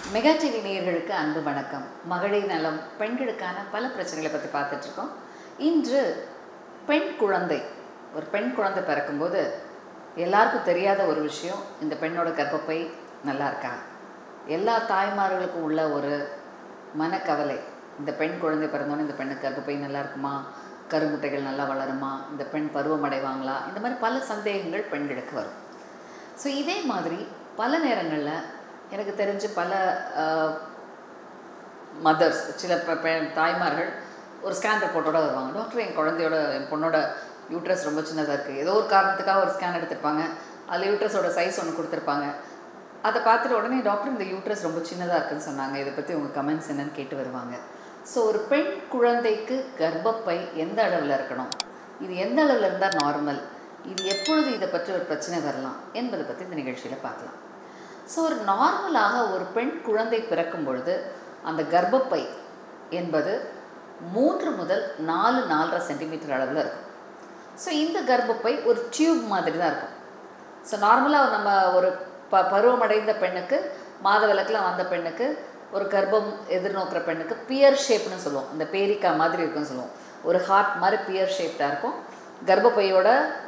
mega TV நேயர்களுக்கு அன்பு வணக்கம் மகளிர் நலம் பெண்களுக்கான பல பிரச்சனைகளை பற்றி பார்த்துட்ருக்கோம் இன்று பெண் குழந்தை ஒரு பெண் குழந்தை பிறக்கும்போது எல்லாருக்கும் தெரியாத ஒரு விஷயம் இந்த பெண்ணோட கர்ப்பப்பை நல்லா இருக்கா எல்லா தாய்மார்களுக்கும் உள்ள ஒரு மனக்கவலை இந்த பெண் குழந்தை பிறந்தோன்னே இந்த பெண்ணுக்கு கர்ப்பப்பை நல்லா இருக்குமா கருமுட்டைகள் நல்லா வளருமா இந்த பெண் பருவமடைவாங்களா இந்த மாதிரி பல சந்தேகங்கள் பெண்களுக்கு வரும் ஸோ இதே மாதிரி பல நேரங்களில் எனக்கு தெரிஞ்சு பல மதர்ஸ் சில பெ- பெ- தாய்மார்கள் ஒரு ஸ்கேன் ரிப்போர்ட்டோட வருவாங்க டாக்டர் என் குழந்தையோட என் பொண்ணோட யூட்ரஸ் ரொம்ப சின்னதாக இருக்குது ஏதோ ஒரு காரணத்துக்காக ஒரு ஸ்கேன் எடுத்திருப்பாங்க அதில் யூட்ரஸோட சைஸ் ஒன்று கொடுத்துருப்பாங்க அதை பார்த்துட்டு உடனே டாக்டர் இந்த யூட்ரஸ் ரொம்ப சின்னதாக இருக்குன்னு சொன்னாங்க இதை பற்றி உங்கள் கமெண்ட்ஸ் என்னன்னு கேட்டு வருவாங்க ஸோ ஒரு பெண் குழந்தைக்கு கர்ப்பப்பை எந்த அளவில் இருக்கணும் இது எந்த அளவில் இருந்தால் நார்மல் இது எப்பொழுது இதை பற்றி ஒரு பிரச்சனை வரலாம் என்பதை பற்றி இந்த நிகழ்ச்சியில் பார்க்கலாம் ஸோ ஒரு நார்மலாக ஒரு பெண் குழந்தை பிறக்கும் பொழுது அந்த கர்ப்பப்பை என்பது மூன்று முதல் நாலு நாலரை சென்டிமீட்டர் அளவில் இருக்கும் ஸோ இந்த கர்ப்பப்பை ஒரு டியூப் மாதிரி தான் இருக்கும் ஸோ நார்மலாக நம்ம ஒரு ப பருவமடைந்த பெண்ணுக்கு மாதவிலக்கில் வந்த பெண்ணுக்கு ஒரு கர்ப்பம் எதிர்நோக்கிற பெண்ணுக்கு பியர் ஷேப்னு சொல்லுவோம் அந்த பேரிக்கா மாதிரி இருக்குன்னு சொல்லுவோம் ஒரு ஹார்ட் மாதிரி பியர் ஷேப்டாக இருக்கும் கர்ப்பப்பையோட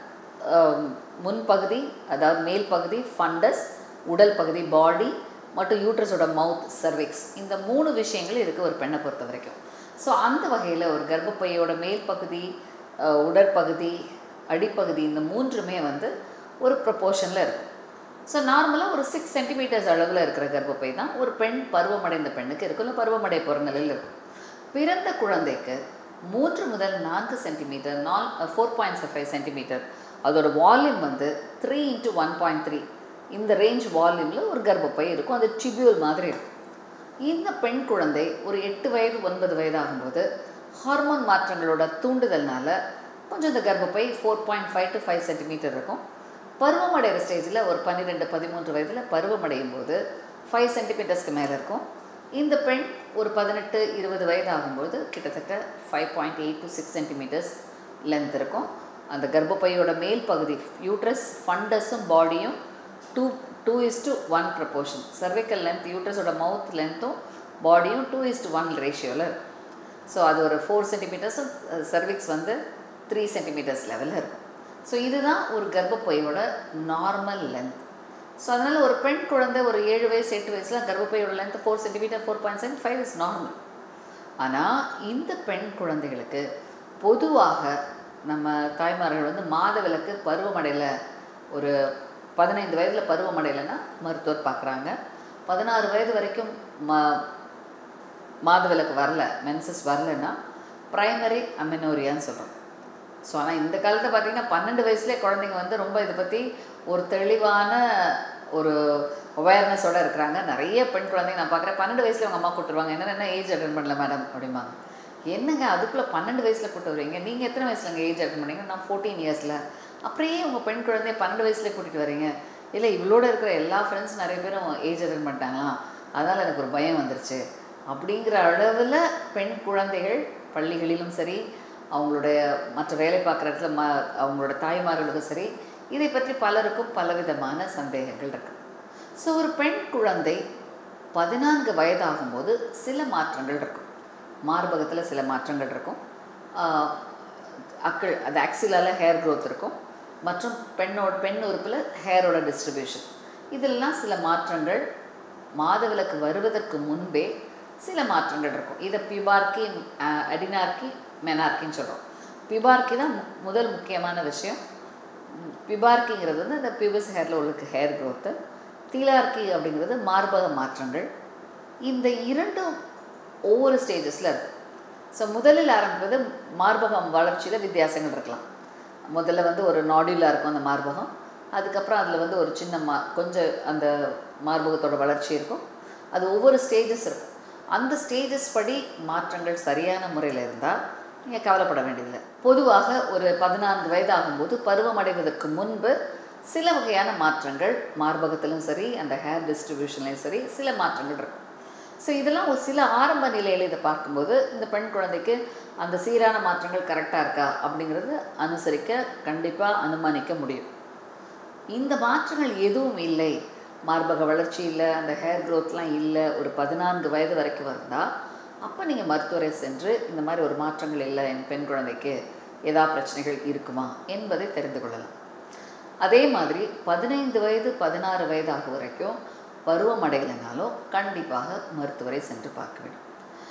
ஆம், முன்பகுதி அதாவது மேல் பகுதி ஃபண்டஸ் உடல் பகுதி பாடி மற்றும் யூட்ரஸோட மவுத் சர்விக்ஸ் இந்த மூணு விஷயங்கள் இருக்குது ஒரு பெண்ணை பொறுத்த வரைக்கும் ஸோ அந்த வகையில் ஒரு கர்ப்பப்பையோட மேல் பகுதி அஹ், உடற்பகுதி அடிப்பகுதி இந்த மூன்றுமே வந்து ஒரு ப்ரொப்போர்ஷனில் இருக்கும் ஸோ நார்மலாக ஒரு சிக்ஸ் சென்டிமீட்டர்ஸ் அளவில் இருக்கிற கர்ப்பப்பை தான் ஒரு பெண் பருவமடைந்த பெண்ணுக்கு இருக்கும் இல்லை பருவமடை போகிற நிலையில் இருக்கும் பிறந்த குழந்தைக்கு மூன்று முதல் நான்கு சென்டிமீட்டர் நால் ஃபோர் பாயிண்ட் ஃபைவ் சென்டிமீட்டர் அதோட வால்யூம் வந்து three into one point three இந்த ரேஞ்ச் வால்யூமில் ஒரு கர்ப்பப்பை இருக்கும் அது டிபியூல் மாதிரி இருக்கும் இந்த பெண் குழந்தை ஒரு எட்டு வயது ஒன்பது வயது ஆகும்போது ஹார்மோன் மாற்றங்களோட தூண்டுதல்னால கொஞ்சம் இந்த கர்ப்பப்பை four point five to five centimetre இருக்கும் பருவமடைகிற ஸ்டேஜில் ஒரு பன்னிரெண்டு பதிமூன்று வயதில் பருவமடையும் போது ஃபைவ் சென்டிமீட்டர்ஸ்க்கு மேலே இருக்கும் இந்த பெண் ஒரு பதினெட்டு இருபது வயது ஆகும்போது கிட்டத்தட்ட five point eight to six centimetres length இருக்கும் அந்த கர்ப்பப்பையோட மேல் பகுதி யூட்ரஸ் ஃபண்டஸும் பாடியும் two two is to one proportion cervical length யூட்ரஸோட மவுத் லென்த்தும் பாடியும் டூ இஸ் டு ஒன் ரேஷியோவில் இருக்கும் ஸோ அது ஒரு ஃபோர் சென்டிமீட்டர்ஸும் சர்விக்ஸ் வந்து த்ரீ சென்டிமீட்டர்ஸ் லெவலில் இருக்கும் ஸோ இதுதான் ஒரு கர்ப்பப்பையோட நார்மல் லென்த் ஸோ அதனால் ஒரு பெண் குழந்தை ஒரு ஏழு வயசு எட்டு வயசில் கர்ப்பப்பையோட length four centimetre four point seven five is normal ஆனால் இந்த பெண் குழந்தைகளுக்கு பொதுவாக நம்ம தாய்மார்கள் வந்து மாதவிலக்கு பருவமடையில் ஒரு பதினைந்து வயதில் பருவமடையலைன்னா மருத்துவர் பார்க்குறாங்க பதினாறு வயது வரைக்கும் ம மாதவிலக்கு வரல மென்சஸ் வரலன்னா ப்ரைமரி அமினோரியான்னு சொல்கிறோம் ஸோ ஆனால் இந்த காலத்தில் பார்த்தீங்கன்னா பன்னெண்டு வயசுலேயே குழந்தைங்க வந்து ரொம்ப இதை பற்றி ஒரு தெளிவான ஒரு அவேர்னஸோட இருக்கிறாங்க நிறைய பெண் குழந்தைங்க நான் பார்க்குறேன் பன்னெண்டு வயசில் அவங்க அம்மா கூட்டுருவாங்க என்ன என்ன ஏஜ் அட்டன் பண்ணல மேடம் அப்படிம்பாங்க என்னங்க அதுக்குள்ளே பன்னெண்டு வயசில் கூட்டு வரீங்க நீங்கள் எத்தனை வயசுலங்க ஏஜ் அட்டன் பண்ணீங்க நான் ஃபோர்டீன் இயர்ஸில் அப்படியே உங்கள் பெண் குழந்தைய பன்னெண்டு வயசுலேயே கூட்டிகிட்டு வரீங்க இல்லை இவளோட இருக்கிற எல்லா ஃப்ரெண்ட்ஸ் நிறைய பேரும் ஏஜ் அட்டன் பண்ணிட்டாங்களாம் அதனால் எனக்கு ஒரு பயம் வந்துருச்சு அப்படிங்கிற அளவில் பெண் குழந்தைகள் பள்ளிகளிலும் சரி அவங்களுடைய மற்ற வேலை பார்க்குற இடத்துல ம அவங்களோட தாய்மார்களுக்கும் சரி இதை பற்றி பலருக்கும் பலவிதமான சந்தேகங்கள் இருக்கு ஸோ ஒரு பெண் குழந்தை பதினான்கு வயதாகும்போது சில மாற்றங்கள் இருக்கும் மார்பகத்தில் சில மாற்றங்கள் இருக்கும் ஆஹ் அக்கள் அது ஆக்சிலால ஹேர் growth இருக்கும் மற்றும் பெண்ணோட பெண் உறுப்பில் ஹேரோட டிஸ்ட்ரிபியூஷன் இதெல்லாம் சில மாற்றங்கள் மாதவிலக்கு வருவதற்கு முன்பே சில மாற்றங்கள் இருக்கும் இதை பிபார்க்கி அடினார்க்கி மெனார்க்கின்னு சொல்கிறோம் பிபார்க்கி தான் மு- முதல் முக்கியமான விஷயம் ம், பிபார்க்கிங்கிறது வந்து அந்த பியூபஸ் ஹேரில் உள்ள ஹேர் growth தீலார்க்கி அப்படிங்கிறது மார்பக மாற்றங்கள் இந்த இரண்டும் ஒவ்வொரு ஸ்டேஜஸில் இருக்கும் ஸோ முதலில் ஆரம்பிப்பது மார்பகம் வளர்ச்சியில் வித்தியாசங்கள் இருக்கலாம் முதல்ல வந்து ஒரு நாடியூலாக இருக்கும் அந்த மார்பகம் அதுக்கப்புறம் அதில் வந்து ஒரு சின்ன மா கொஞ்சம் அந்த மார்பகத்தோட வளர்ச்சி இருக்கும் அது ஒவ்வொரு ஸ்டேஜஸ் இருக்கும் அந்த ஸ்டேஜஸ் படி மாற்றங்கள் சரியான முறையில் இருந்தால் நீங்கள் கவலைப்பட வேண்டியதில்லை பொதுவாக ஒரு பதினான்கு வயது ஆகும்போது பருவமடைவதற்கு முன்பு சில வகையான மாற்றங்கள் மார்பகத்திலும் சரி அந்த ஹேர் டிஸ்ட்ரிபியூஷன்லையும் சரி சில மாற்றங்கள் இருக்கும் ஸோ இதெல்லாம் ஒரு சில ஆரம்ப நிலையில் இதை பார்க்கும்போது இந்த பெண் குழந்தைக்கு அந்த சீரான மாற்றங்கள் கரெக்டாக இருக்கா அப்படிங்கிறது அனுசரிக்க கண்டிப்பாக அனுமானிக்க முடியும் இந்த மாற்றங்கள் எதுவும் இல்லை மார்பக வளர்ச்சி இல்லை அந்த ஹேர் க்ரோத்லாம் இல்லை ஒரு பதினான்கு வயது வரைக்கும் இருந்தால் அப்போ நீங்கள் மருத்துவரை சென்று இந்த மாதிரி ஒரு மாற்றங்கள் இல்லை என் பெண் குழந்தைக்கு ஏதாவது பிரச்சனைகள் இருக்குமா என்பதை தெரிந்து கொள்ளலாம் அதே மாதிரி பதினைந்து வயது பதினாறு வயது ஆகும் வரைக்கும் பருவம் அடையலைனாலும் கண்டிப்பாக மருத்துவரை சென்று பார்க்க வேண்டும்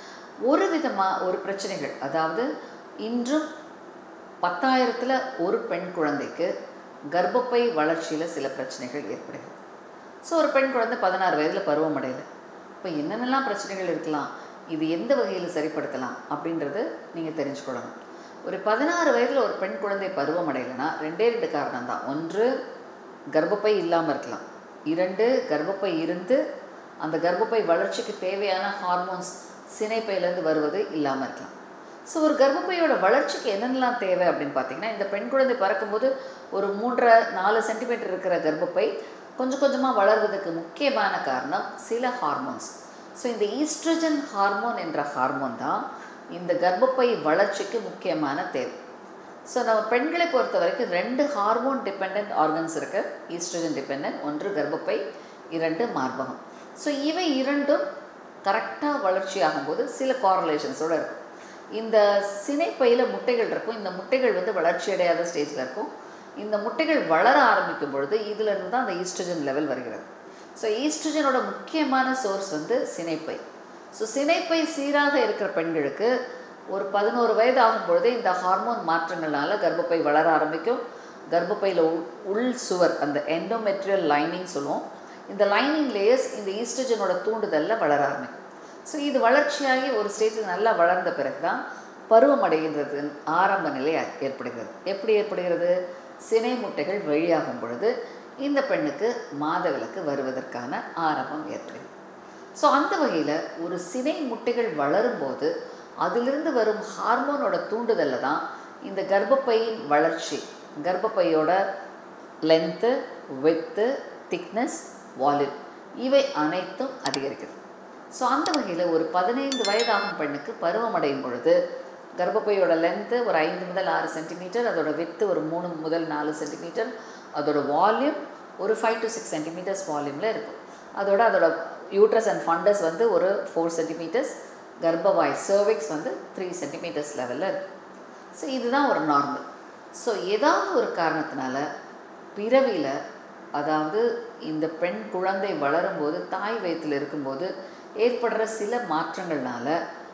ஒரு விதமாக ஒரு பிரச்சனைகள் அதாவது இன்றும் பத்தாயிரத்தில் ஒரு பெண் குழந்தைக்கு கர்ப்பப்பை வளர்ச்சியில் சில பிரச்சனைகள் ஏற்படுகிறது ஸோ ஒரு பெண் குழந்தை பதினாறு வயதில் பருவம் அடையலை இப்போ என்னென்னலாம் பிரச்சனைகள் இருக்கலாம் இது எந்த வகையில் சரிப்படுத்தலாம் அப்படின்றது நீங்கள் தெரிஞ்சுக்கொள்ளணும் ஒரு பதினாறு வயதில் ஒரு பெண் குழந்தை பருவம் அடையலைன்னா ரெண்டே ரெண்டு காரணம் தான் ஒன்று கர்ப்பப்பை இல்லாமல் இருக்கலாம் இரண்டு கர்ப்பப்பை இருந்து அந்த கர்ப்பப்பை வளர்ச்சிக்கு தேவையான ஹார்மோன்ஸ் சினைப்பையிலேருந்து வருவது இல்லாமல் இருக்கலாம் ஸோ ஒரு கர்ப்பப்பையோட வளர்ச்சிக்கு என்னென்னலாம் தேவை அப்படின்னு பார்த்தீங்கன்னா இந்த பெண் குழந்தை பறக்கும்போது ஒரு மூன்றரை நாலு சென்டிமீட்டர் இருக்கிற கர்ப்பப்பை கொஞ்சம் கொஞ்சமாக வளர்வதற்கு முக்கியமான காரணம் சில ஹார்மோன்ஸ் ஸோ இந்த ஈஸ்ட்ரஜன் ஹார்மோன் என்ற ஹார்மோன் தான் இந்த கர்ப்பப்பை வளர்ச்சிக்கு முக்கியமான தேவை ஸோ நம்ம பெண்களை பொறுத்த வரைக்கும் ரெண்டு ஹார்மோன் டிபெண்ட் ஆர்கன்ஸ் இருக்கு ஈஸ்ட்ரஜன் டிபெண்ட் ஒன்று கர்ப்பப்பை இரண்டு மார்பகம் ஸோ இவை இரண்டும் கரெக்டாக வளர்ச்சி ஆகும்போது சில காரலேஷன்ஸோடு இருக்கும் இந்த சினைப்பையில் முட்டைகள் இருக்கும் இந்த முட்டைகள் வந்து வளர்ச்சி அடையாத ஸ்டேஜில் இருக்கும் இந்த முட்டைகள் வளர ஆரம்பிக்கும் பொழுது இதிலிருந்து தான் அந்த ஈஸ்ட்ரஜன் லெவல் வருகிறது ஸோ ஈஸ்ட்ரஜனோட முக்கியமான சோர்ஸ் வந்து சினைப்பை ஸோ சினைப்பை சீராக இருக்கிற பெண்களுக்கு ஒரு பதினோரு வயது ஆகும் பொழுதே இந்த ஹார்மோன் மாற்றங்கள்னால கர்ப்பப்பை வளர ஆரம்பிக்கும் கர்ப்பப்பையில் உள் சுவர் அந்த எண்டோமெட்ரியல் லைனிங் சொல்லுவோம் இந்த லைனிங் லேயர்ஸ் இந்த ஈஸ்ட்ரஜனோட தூண்டுதலில் வளர ஆரம்பிக்கும் ஸோ இது வளர்ச்சியாகி ஒரு ஸ்டேஜில் நல்லா வளர்ந்த பிறகு தான் பருவம் அடைகின்றது ஆரம்ப நிலை ஏற்படுகிறது எப்படி ஏற்படுகிறது சினை முட்டைகள் வெளியாகும் பொழுது இந்த பெண்ணுக்கு மாதவிலக்கு வருவதற்கான ஆரம்பம் ஏற்படுகிறது ஸோ அந்த வகையில் ஒரு சினை முட்டைகள் வளரும்போது அதிலிருந்து வரும் ஹார்மோனோட தூண்டுதலில் தான் இந்த கர்ப்பப்பையின் வளர்ச்சி கர்ப்பப்பையோட லென்த்து வெத்து திக்னஸ் வால்யூம் இவை அனைத்தும் அதிகரிக்கிறது ஸோ அந்த வகையில் ஒரு பதினைந்து வயதாகும் பெண்ணுக்கு பருவம் அடையும் பொழுது கர்ப்பப்பையோட லென்த்து ஒரு ஐந்து முதல் ஆறு சென்டிமீட்டர் அதோட வித்து ஒரு மூணு முதல் நாலு சென்டிமீட்டர் அதோட வால்யூம் ஒரு ஃபைவ் டு சிக்ஸ் சென்டிமீட்டர்ஸ் வால்யூமில் இருக்கும் அதோட அதோட யூட்ரஸ் அண்ட் ஃபண்டஸ் வந்து ஒரு ஃபோர் சென்டிமீட்டர்ஸ் கர்ப்பவாய் சர்விக்ஸ் வந்து த்ரீ சென்டிமீட்டர்ஸ் லெவலில் இருக்கும் ஸோ இதுதான் ஒரு நார்மல் ஸோ ஏதாவது ஒரு காரணத்தினால பிறவியில் அதாவது இந்த பெண் குழந்தை வளரும்போது தாய் வயிற்றில் இருக்கும்போது ஏற்படுற சில மாற்றங்கள்னால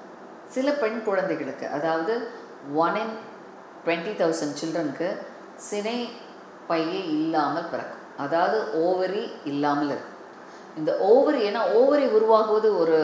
சில பெண் குழந்தைகளுக்கு அதாவது ஒன் இன் டுவெண்ட்டி தௌசண்ட் சில்ட்ரனுக்கு சினை பையே இல்லாமல் பிறக்கும் அதாவது ஓவரி இல்லாமல் இருக்கும் இந்த ஓவரி ஏன்னா ஓவரி உருவாகுவது ஒரு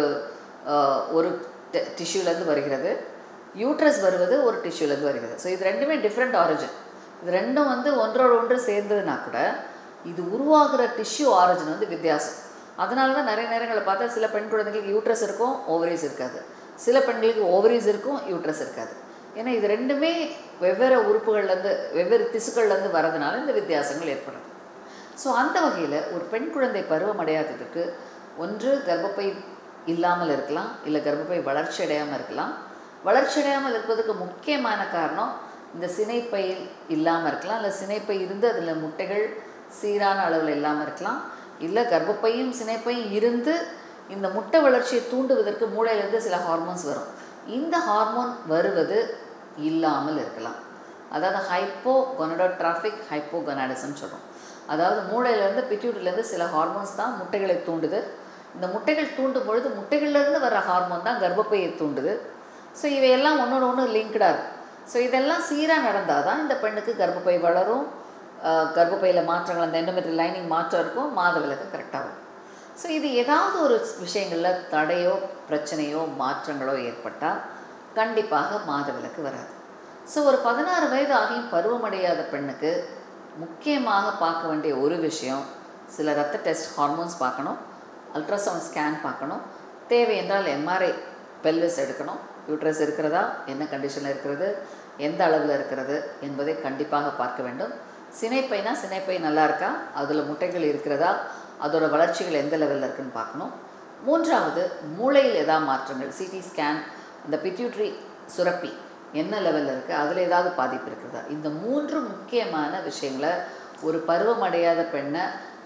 ஒரு டிஷ்யூலேருந்து வருகிறது யூட்ரஸ் வருவது ஒரு டிஷ்யூலேருந்து வருகிறது ஸோ இது ரெண்டுமே டிஃப்ரெண்ட் ஆரிஜின் இது ரெண்டும் வந்து ஒன்றோட ஒன்று சேர்ந்ததுன்னா கூட இது உருவாகிற டிஷ்யூ ஆரிஜின் வந்து வித்தியாசம் அதனால தான் நிறைய நேரங்களில் பார்த்தா சில பெண் குழந்தைகளுக்கு யூட்ரஸ் இருக்கும் ஓவரிஸ் இருக்காது சில பெண்களுக்கு ஓவரிஸ் இருக்கும் யூட்ரஸ் இருக்காது ஏன்னா இது ரெண்டுமே வெவ்வேறு உறுப்புகள்லேருந்து வெவ்வேறு திசுக்கள்லேருந்து வரதுனால இந்த வித்தியாசங்கள் ஏற்படுது ஸோ அந்த வகையில் ஒரு பெண் குழந்தை பருவம் அடையாததுக்கு ஒன்று கர்ப்பப்பை இல்லாமல் இருக்கலாம் இல்லை கர்ப்பப்பை வளர்ச்சி அடையாமல் இருக்கலாம் வளர்ச்சி அடையாமல் இருப்பதுக்கு முக்கியமான காரணம் இந்த சினைப்பையில் இல்லாமல் இருக்கலாம் இல்லை சினைப்பை இருந்து அதில் முட்டைகள் சீரான அளவில் இல்லாமல் இருக்கலாம் இல்லை கர்ப்பப்பையும் சினைப்பையும் இருந்து இந்த முட்டை வளர்ச்சியை தூண்டுவதற்கு மூளையிலேருந்து சில ஹார்மோன்ஸ் வரும் இந்த ஹார்மோன் வருவது இல்லாமல் இருக்கலாம் அதாவது ஹைப்போ கொனடோட்ராஃபிக் ஹைப்போ கொனாடிசம் சொல்கிறோம் அதாவது மூளையிலேருந்து பிட்யூட்டிலேருந்து சில ஹார்மோன்ஸ் தான் முட்டைகளை தூண்டுது இந்த முட்டைகள் தூண்டும் பொழுது முட்டைகள்லேருந்து வர ஹார்மோன் தான் கர்ப்பப்பையை தூண்டுது ஸோ இவையெல்லாம் ஒன்றோட ஒன்று லிங்க்டாக இருக்கும் ஸோ இதெல்லாம் சீராக நடந்தால் தான் இந்த பெண்ணுக்கு கர்ப்பப்பை வளரும் கர்ப்பப்பையில் மாற்றங்கள் அந்த எண்டோமெட்ரியல் லைனிங் மாற்றம் இருக்கும் மாதவிலக்கு கரெக்டாக வரும் ஸோ இது ஏதாவது ஒரு விஷயங்களில் தடையோ பிரச்சனையோ மாற்றங்களோ ஏற்பட்டால் கண்டிப்பாக மாதவிலக்கு வராது ஸோ ஒரு பதினாறு வயது ஆகியும் பருவமடையாத பெண்ணுக்கு முக்கியமாக பார்க்க வேண்டிய ஒரு விஷயம் சில ரத்த டெஸ்ட் ஹார்மோன்ஸ் பார்க்கணும் அல்ட்ராசவுண்ட் ஸ்கேன் பார்க்கணும் தேவை என்றால் எம்ஆர்ஐ பெல்விஸ் எடுக்கணும் யூட்ரஸ் இருக்கிறதா என்ன கண்டிஷனில் இருக்கிறது எந்த அளவில் இருக்கிறது என்பதை கண்டிப்பாக பார்க்க வேண்டும் சினைப்பைனா சினைப்பை நல்லா இருக்கா அதில் முட்டைகள் இருக்கிறதா அதோட வளர்ச்சிகள் எந்த லெவலில் இருக்குன்னு பார்க்கணும் மூன்றாவது மூளையில் ஏதாவது மாற்றங்கள் சிடி ஸ்கேன் இந்த பிட்யூட்ரி சுரப்பி என்ன லெவலில் இருக்குது அதில் ஏதாவது பாதிப்பு இருக்கிறதா இந்த மூன்று முக்கியமான விஷயங்களை ஒரு பருவமடையாத பெண்ணை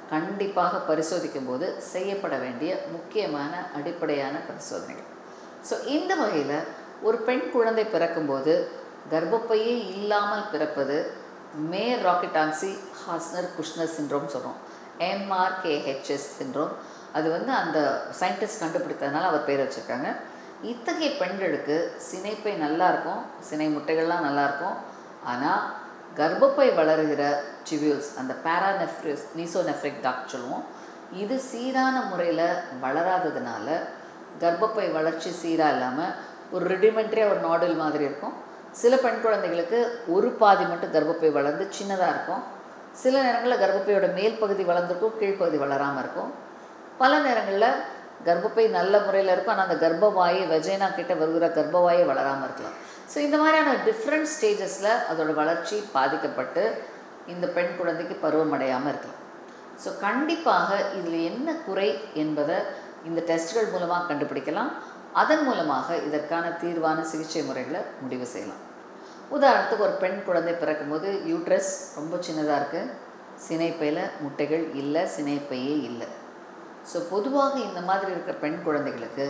கண்டிப்பாக பரிசோதிக்கும் போது செய்யப்பட வேண்டிய முக்கியமான அடிப்படையான பரிசோதனைகள் ஸோ இந்த வகையில் ஒரு பெண் குழந்தை பிறக்கும்போது கர்ப்பப்பையே இல்லாமல் பிறப்பது மே ராக்கெட்டான்சி ஹாஸ்னர் குஷ்னர் சின்ரோம் சொல்கிறோம் எம்ஆர்கேஹெச்எஸ் சின்ரோம் அது வந்து அந்த சயின்டிஸ்ட் கண்டுபிடித்ததுனால அவர் பேர் வச்சுருக்காங்க இத்தகைய பெண்களுக்கு சினைப்பை நல்லா இருக்கும் சினை முட்டைகள்லாம் நல்லா இருக்கும் ஆனால் கர்ப்பப்பை வளருகிற டிவியூல்ஸ் அந்த பேரானெஃப்ரிஸ் நீசோனெஃப்ரிக் டாக் சொல்லுவோம் இது சீரான முறையில் வளராததுனால கர்ப்பப்பை வளர்ச்சி சீராக இல்லாமல் ஒரு ரெடிமெண்ட்ரியாக ஒரு நாடல் மாதிரி இருக்கும் சில பெண் குழந்தைகளுக்கு ஒரு பாதி மட்டும் கர்ப்பப்பை வளர்ந்து சின்னதாக இருக்கும் சில நேரங்களில் கர்ப்பப்பையோட மேல் பகுதி வளர்ந்துருக்கும் கீழ்ப்பகுதி வளராமல் இருக்கும் பல நேரங்களில் கர்ப்பப்பை நல்ல முறையில் இருக்கும் ஆனால் அந்த கர்ப்பவாயை வெஜைனா கிட்ட வருகிற கர்ப்பவாயை வளராமல் இருக்கலாம் ஸோ இந்த மாதிரியான டிஃப்ரெண்ட் ஸ்டேஜஸில் அதோட வளர்ச்சி பாதிக்கப்பட்டு இந்த பெண் குழந்தைக்கு பருவம் அடையாமல் இருக்கலாம் ஸோ கண்டிப்பாக இதில் என்ன குறை என்பதை இந்த டெஸ்ட்கள் மூலமாக கண்டுபிடிக்கலாம் அதன் மூலமாக இதற்கான தீர்வான சிகிச்சை முறைகளை முடிவு செய்யலாம் உதாரணத்துக்கு ஒரு பெண் குழந்தை பிறக்கும்போது யூட்ரஸ் ரொம்ப சின்னதாக இருக்குது சினைப்பையில் முட்டைகள் இல்லை சினைப்பையே இல்லை ஸோ பொதுவாக இந்த மாதிரி இருக்கிற பெண் குழந்தைகளுக்கு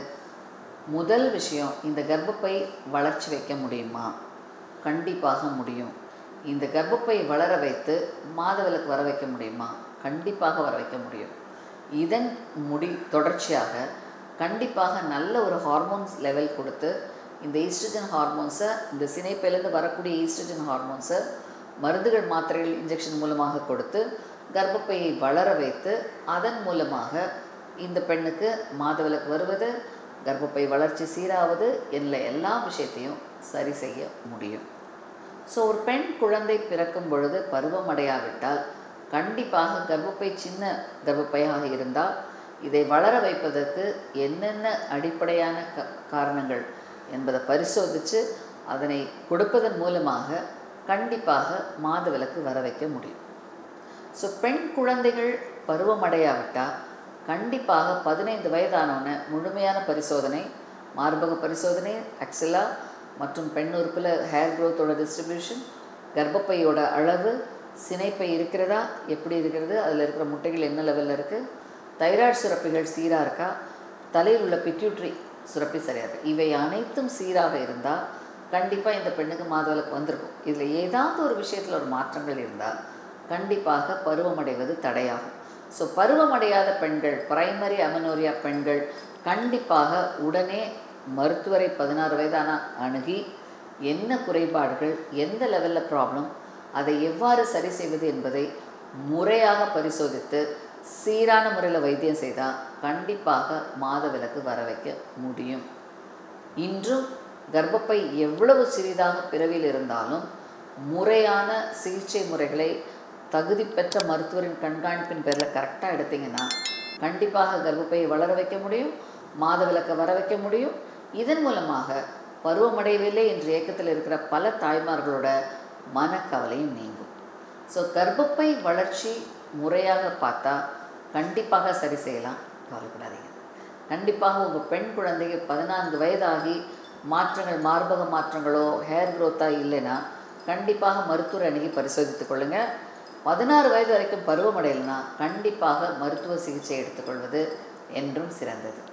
முதல் விஷயம் இந்த கர்ப்பப்பை வளர்ச்சி வைக்க முடியுமா கண்டிப்பாக முடியும் இந்த கர்ப்பப்பை வளர வைத்து மாதவிலக்கு வர வைக்க முடியுமா கண்டிப்பாக வர வைக்க முடியும் இதன் முடி தொடர்ச்சியாக கண்டிப்பாக நல்ல ஒரு ஹார்மோன்ஸ் லெவல் கொடுத்து இந்த ஈஸ்ட்ரஜன் ஹார்மோன்ஸை இந்த சினைப்பையிலேருந்து வரக்கூடிய ஈஸ்ட்ரஜன் ஹார்மோன்ஸை மருந்துகள் மாத்திரைகள் இன்ஜெக்ஷன் மூலமாக கொடுத்து கர்ப்பப்பையை வளர வைத்து அதன் மூலமாக இந்த பெண்ணுக்கு மாதவிலக்கு வருவது கர்ப்பப்பை வளர்ச்சி சீராவது என்ற எல்லா விஷயத்தையும் சரி செய்ய முடியும் ஸோ ஒரு பெண் குழந்தை பிறக்கும் பொழுது பருவமடையாவிட்டால் கண்டிப்பாக கர்ப்பப்பை சின்ன கர்ப்பப்பையாக இருந்தால் இதை வளர வைப்பதற்கு என்னென்ன அடிப்படையான க காரணங்கள் என்பதை பரிசோதித்து அதனை கொடுப்பதன் மூலமாக கண்டிப்பாக மாதவிலக்கு வர வைக்க முடியும் ஸோ பெண் குழந்தைகள் பருவமடையாவிட்டால் கண்டிப்பாக பதினைந்து வயதானோன்னு முழுமையான பரிசோதனை மார்பக பரிசோதனை அக்ஸிலா மற்றும் பெண் உறுப்பில் ஹேர் க்ரோத்தோட டிஸ்ட்ரிபியூஷன் கர்ப்பப்பையோட அளவு சினைப்பை இருக்கிறதா எப்படி இருக்கிறது அதில் இருக்கிற முட்டைகள் என்ன லெவலில் இருக்குது தைராய்டு சுரப்பிகள் சீராக இருக்கா தலையில் உள்ள பிட்யூட்ரி சுரப்பி சரியாக இருக்கு இவை அனைத்தும் சீராக இருந்தால் கண்டிப்பாக இந்த பெண்ணுக்கு மாதவிலக்கு வந்திருக்கும் இதில் ஏதாவது ஒரு விஷயத்தில் ஒரு மாற்றங்கள் இருந்தால் கண்டிப்பாக பருவமடைவது தடையாகும் ஸோ பருவமடையாத பெண்கள் பிரைமரி அமனோரியா பெண்கள் கண்டிப்பாக உடனே மருத்துவரை பதினாறு வயதான அணுகி என்ன குறைபாடுகள் எந்த லெவலில் ப்ராப்ளம் அதை எவ்வாறு சரி செய்வது என்பதை முறையாக பரிசோதித்து சீரான முறையில் வைத்தியம் செய்தால் கண்டிப்பாக மாதவிலக்கு வர வைக்க முடியும் இன்றும் கர்ப்பப்பை எவ்வளவு சிறிதாக பிறவியில் இருந்தாலும் முறையான சிகிச்சை முறைகளை தகுதி பெற்ற மருத்துவரின் கண்காணிப்பின் பேரில் கரெக்டாக எடுத்தீங்கன்னா கண்டிப்பாக கர்ப்பப்பையை வளர வைக்க முடியும் மாதவிலக்கை வர வைக்க முடியும் இதன் மூலமாக பருவமடையவில்லை என்ற இயக்கத்தில் இருக்கிற பல தாய்மார்களோட மனக்கவலையும் நீங்கும் ஸோ கர்ப்பப்பை வளர்ச்சி முறையாக பார்த்தா கண்டிப்பாக சரி செய்யலாம் கவலைப்படாதீங்க கண்டிப்பாக உங்கள் பெண் குழந்தைக்கு பதினான்கு வயதாகி மாற்றங்கள் மார்பக மாற்றங்களோ ஹேர் க்ரோத்தாக இல்லைன்னா கண்டிப்பாக மருத்துவர் அணுகி பரிசோதித்துக் கொள்ளுங்கள் பதினாறு வயது வரைக்கும் பருவமடையலைன்னா கண்டிப்பாக மருத்துவ சிகிச்சை எடுத்துக்கொள்வது என்றும் சிறந்தது